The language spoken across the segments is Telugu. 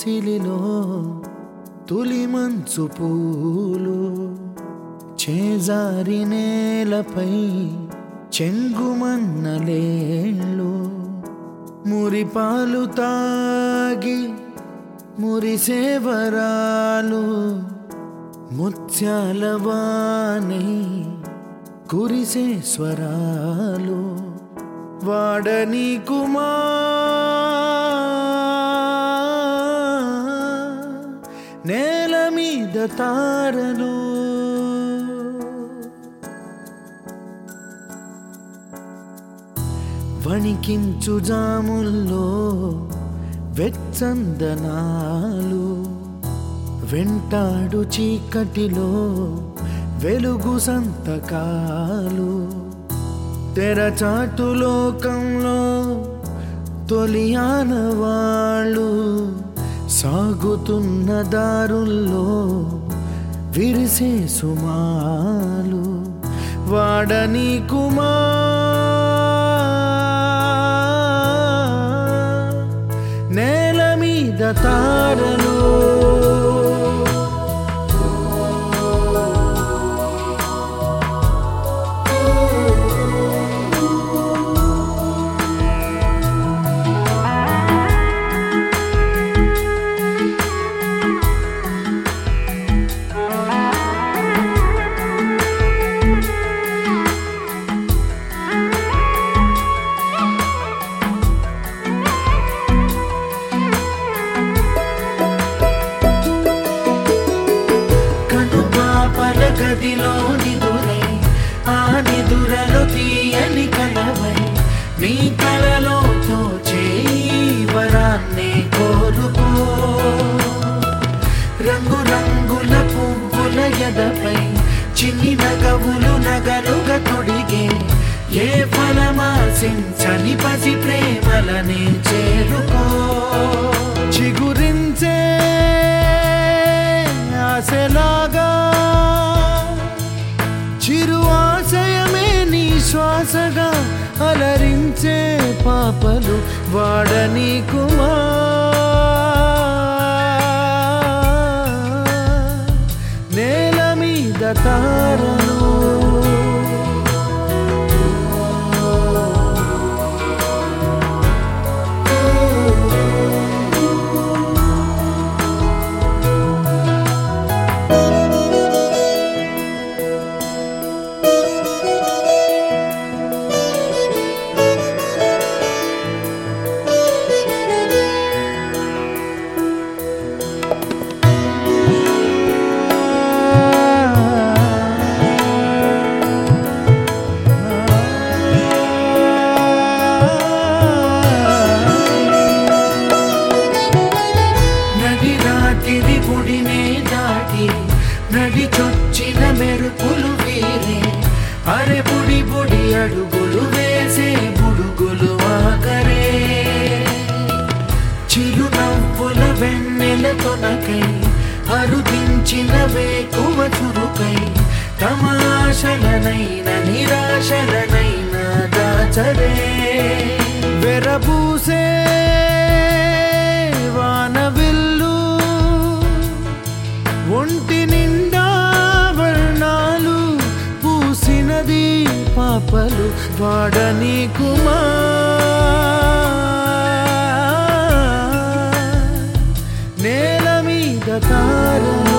వాకిలిలో తులి మంచు పూలు చేజారి నేలపై చెంగుమన్నలేళ్ళు మురిపాలు తాగి మురిసేవరాలు ముత్యాల వానై కురిసే స్వరాలు వాడని కుమా నేల మీద తారలు వణికించు జాముల్లో వెచ్చందనాలు వెంటాడు చీకటిలో వెలుగు సంతకాలు తెరచాటు లోకంలో తొలి ఆనవాళ్ళు సాగుతున్న దారుల్లో విరిసే సుమాలు వాడని కుమా నేల మీద తారలు కనుపాపల గదిలో నిదురై ఆ నిదురలో తీయని కలవై నీ కలలో తోచే ఈ వరాన్నే కోరుకో రంగు రంగుల పువ్వుల ఎదపై చిన్ని నగవులు నగలుగా తొడిగే ఏ ఫలమాసించని పసి ప్రేమలనే చేరుకో చిగురించే ఆశలాగా చిరు ఆశయమే నీ శ్వాసగా అలరించే పాపలు వాడని కుమా నేల మీద తారలు నడి రాత్రి గుడినే దాటి నడి చొచ్చిన మెరుపులు వీరే అరే బుడి బుడి అడుగులు వేసే బుడుగులు ఆకరే చిరునవ్వుల వెన్నెల తొనకై అరుదించిన వేకువ చురుకై తమాశలనైన నిరాశలనైన దాచరే వెరబూసే వానవిల్లు ఒంటి నిండా వర్ణాలు పూసినది పాపలు వాడని కుమా నేల మీద తారలు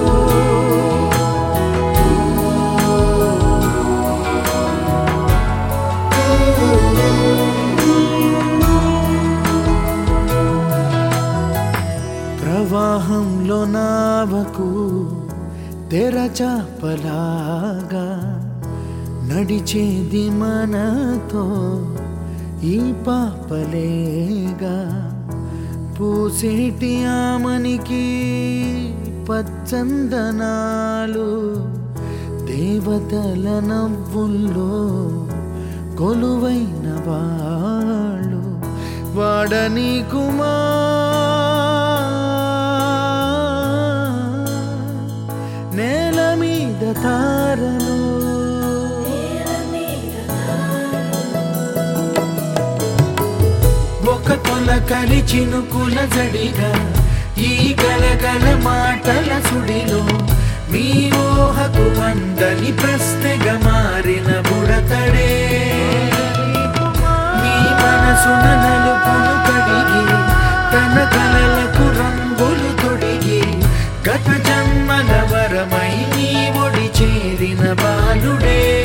ప్రవాహంలో నావకు తెరచాపలాగా నడిచేది మనతో ఈ పాపలేగా పూసేటి ఆమనికి పచ్చందనాలు దేవతల నవ్వుల్లో కొలువైన వాళ్ళు వాడని కుమా నేల మీద తారలు ఒక తొలకరి చినుకుల జడిగా ఈ కలకల మాటల సుడిలో మీ ఊహకు అందని ప్రశ్నగా మారిన బుడతడే మీ మనసున నలుపును కడిగి తన కలలకు రంగులు తొడిగి గత జన్మల వరమై నీ ఒడి చేరిన బాలుడే